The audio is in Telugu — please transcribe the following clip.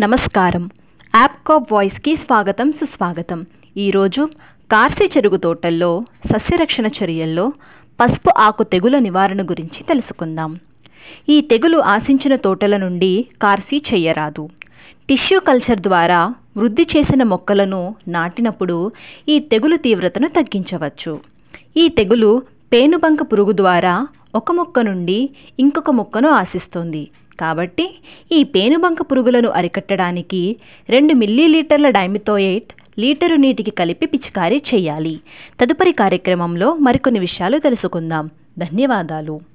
నమస్కారం యాప్కాప్ వాయిస్కి స్వాగతం సుస్వాగతం ఈరోజు కార్సీ చెరుకు తోటల్లో సస్యరక్షణ చర్యల్లో పసుపు ఆకు తెగుల నివారణ గురించి తెలుసుకుందాం ఈ తెగులు ఆశించిన తోటల నుండి కార్సీ చెయ్యరాదు టిష్యూ కల్చర్ ద్వారా వృద్ధి చేసిన మొక్కలను నాటినప్పుడు ఈ తెగులు తీవ్రతను తగ్గించవచ్చు ఈ తెగులు పేనుబంక పురుగు ద్వారా ఒక మొక్క నుండి ఇంకొక మొక్కను ఆశిస్తుంది కాబట్టి ఈ పేనుబంక పురుగులను అరికట్టడానికి రెండు మిల్లీలీటర్ల డైమిథోయేట్ లీటరు నీటికి కలిపి పిచికారీ చేయాలి తదుపరి కార్యక్రమంలో మరికొన్ని విషయాలు తెలుసుకుందాం ధన్యవాదాలు